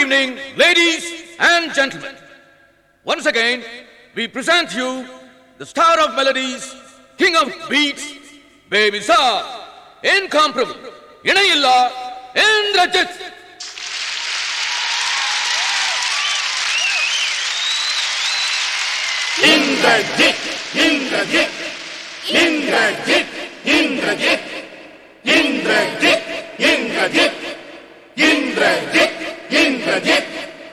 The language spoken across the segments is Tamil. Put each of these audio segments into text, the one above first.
evening, ladies and gentlemen. Once again, we present you the star of melodies, king of beats, Baby Sar, incomparable, இணையில்லா இந்திரஜித் இந்திரஜித் இந்திரஜித் இந்திரஜித் இந்திரஜித் இந்திரஜித் இந்திரஜித் இந்திரஜித் இந்திரஜித்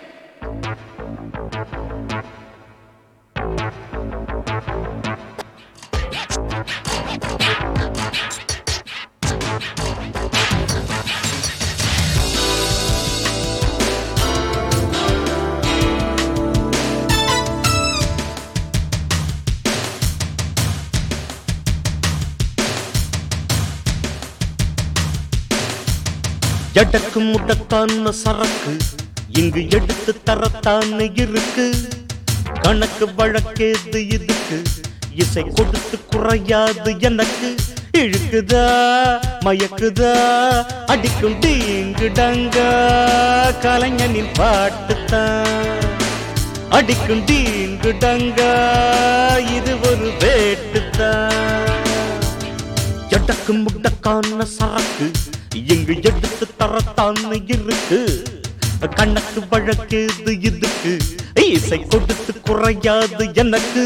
எடக்கு முடக்கான சரக்கு இங்கு எடுத்து தரத்தான இருக்கு கணக்கு வழக்கேது இதுக்கு இசை கொடுத்து குறையாது எனக்கு இழுக்குதா மயக்குதா அடிக்கும் டீங்கு டங்கா கலைஞனின் பாட்டுத்தான் அடிக்கும் டீங்கு டங்கா இது ஒரு வேட்டுத்தான் எடக்கு முடக்கான சரக்கு இங்கு எடுத்து தரத்தான இருக்கு கணக்கு வழக்கேது இதுக்கு இசை கொடுத்து குறையாது எனக்கு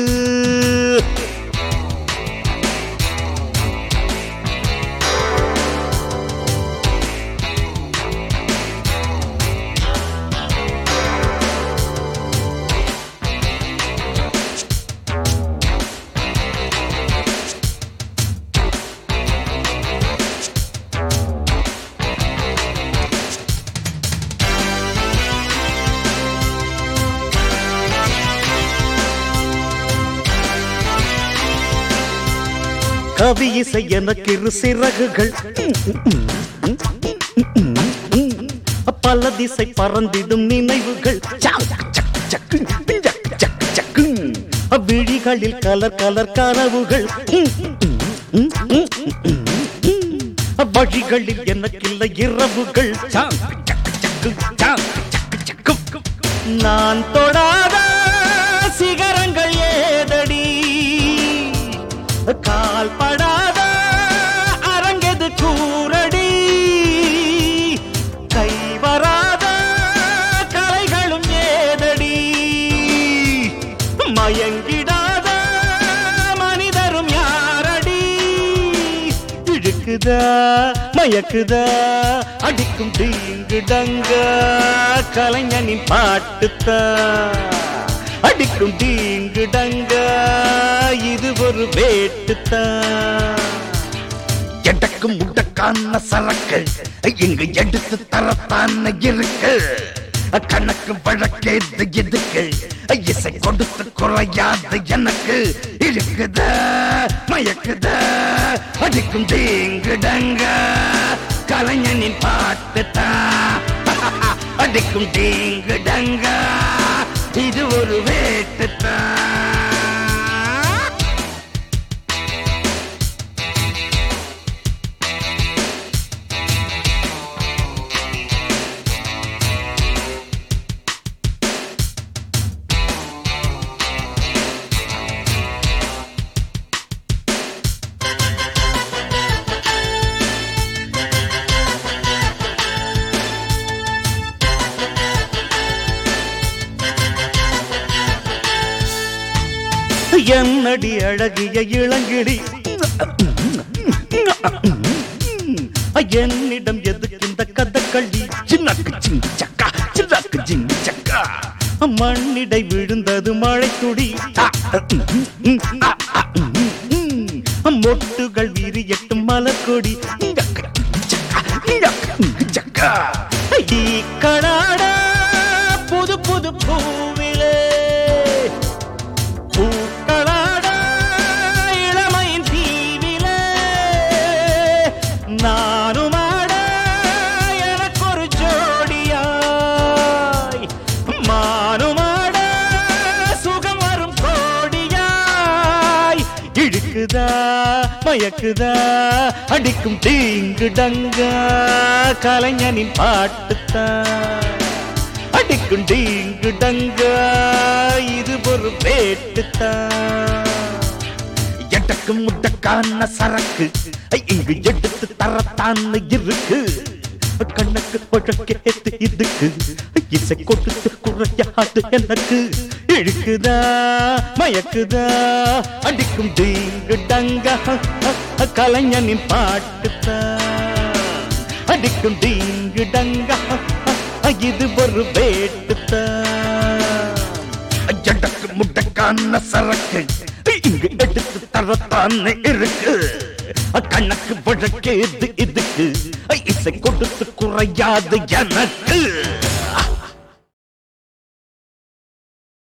கவி இசை எனக்கு இரு சிறகுகள் பல திசை பறந்திடும் நினைவுகள் சக்கு, சக்கு, சக்கு, சக்கு, சக்கு, சக்கு. விழிகளில் கலர் கலர் கனவுகள் வழிகளில் எனக்கில்லை இரவுகள் சாக்கு, சக்கு, சக்கு, சாக்கு, சக்கு, சக்கு. நான் தொடாத சிகரங்கள் ஏதடி கால் படாத அரங்கெது கூரடி கை வராத கலைகளும் ஏதடி மயங்கிடாத மனிதரும் யாரடி இழுக்குதா மயக்குதா அடிக்கும் தீங்கு டங்க கலைஞனின் பாட்டுத்தான் அடிக்கும் தீங்கு டங்க இது ஒரு வேட்டுத்தான் எடக்கும் முடக்கான சரக்கு இங்கு எடுத்து தரத்தான இருக்கு கணக்கு வழக்கேது எதுக்கு இசை கொடுத்து குறையாது எனக்கு இழுக்குத மயக்குத அடிக்கும் தீங்குடங்க கலைஞனின் பாட்டுத்தான் அடிக்கும் தீங்குடங்க இது ஒரு வேட்டுத்தான் என்னடி அழகிய இளங்கிடி என்னிடம் எதுக்கு இந்த கதக்களி சின்னக்கு சிங்கு சக்கா சின்னக்கு சிங்கு சக்கா மண்ணிடை விழுந்தது மழை துடி மொட்டுகள் விரியட்டும் மலர்கொடி சக்கா ஈ கடாடா புது புது பூவிலே பூக்களாட இளமையின் தீவிலே நானும் ஆட எனக்கொரு ஜோடியாய் மானும் ஆட சுகம் வரும் கோடியாய் இழுக்குதா மயக்குதா அடிக்கும் தீங்கு டங்கா கலைஞனின் பாட்டுத்தான் அடிக்கும் டீங்கு டங்கா இது ஒரு வேட்டுத்தான் எட்டக்கு முட்டக்கான சரக்கு ஐ, இங்கு எடுத்து தரத்தான்னு இருக்கு கண்ணுக்கு பழக்கேத்து இதுக்கு இசை கொடுத்து குறையாது எனக்கு இழுக்குதா மயக்குதா அடிக்கும் டீங்கு டங்கா கலைஞனின் பாட்டுத்தான் அடிக்கும் டீங்கு டங்கா இது ஒரு வேட்டுத்தான் எடக்கு முட்டக்கான சரக்கு இங்கு எடுத்து தரத்தானே இருக்கு கணக்கு வழக்கேது இதுக்கு இசை கொடுத்து குறையாது எனக்கு